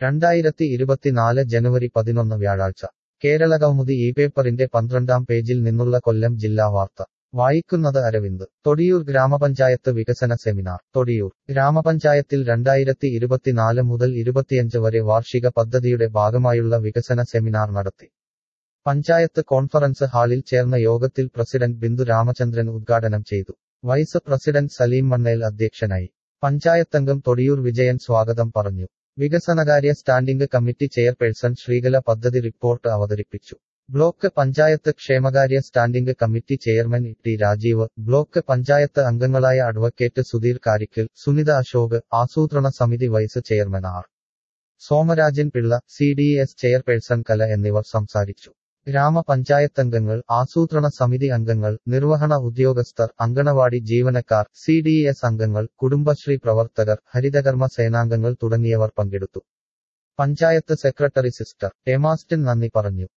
രണ്ടായിരത്തി ഇരുപത്തിനാല് ജനുവരി പതിനൊന്ന് വ്യാഴാഴ്ച കേരളകൗമുദി ഈ പേപ്പറിന്റെ പന്ത്രണ്ടാം പേജിൽ നിന്നുള്ള കൊല്ലം ജില്ലാ വാർത്ത വായിക്കുന്നത് അരവിന്ദ് തൊടിയൂർ ഗ്രാമപഞ്ചായത്ത് വികസന സെമിനാർ തൊടിയൂർ ഗ്രാമപഞ്ചായത്തിൽ രണ്ടായിരത്തി ഇരുപത്തിനാല് മുതൽ ഇരുപത്തിയഞ്ച് വരെ വാർഷിക പദ്ധതിയുടെ ഭാഗമായുള്ള വികസന സെമിനാർ നടത്തി പഞ്ചായത്ത് കോൺഫറൻസ് ഹാളിൽ ചേർന്ന യോഗത്തിൽ പ്രസിഡന്റ് ബിന്ദു രാമചന്ദ്രൻ ഉദ്ഘാടനം ചെയ്തു വൈസ് പ്രസിഡന്റ് സലീം മണ്ണേൽ അധ്യക്ഷനായി പഞ്ചായത്തംഗം തൊടിയൂർ വിജയൻ സ്വാഗതം പറഞ്ഞു വികസനകാര്യ സ്റ്റാൻഡിംഗ് കമ്മിറ്റി ചെയർപേഴ്സൺ ശ്രീകല പദ്ധതി റിപ്പോർട്ട് അവതരിപ്പിച്ചു ബ്ലോക്ക് പഞ്ചായത്ത് ക്ഷേമകാര്യ standing committee chairman T Rajeev block panchayat അംഗങ്ങളായ അഡ്വക്കേറ്റ് സുധീർ കാരിക്കൽ സുനിത അശോക് ആസൂത്രണ സമിതി vice chairman R Somarajan Pillai C D S chairperson Kala എന്നിവർ സംസാരിച്ചു ഗ്രാമപഞ്ചായത്തംഗങ്ങൾ ആസൂത്രണ സമിതി അംഗങ്ങൾ നിർവഹണ ഉദ്യോഗസ്ഥർ അങ്കണവാടി ജീവനക്കാർ സി ഡി എസ് അംഗങ്ങൾ കുടുംബശ്രീ പ്രവർത്തകർ ഹരിതകർമ്മ സേനാംഗങ്ങൾ തുടങ്ങിയവർ പങ്കെടുത്തു പഞ്ചായത്ത് സെക്രട്ടറി സിസ്റ്റർ എമാസ്റ്റിൻ നന്ദി പറഞ്ഞു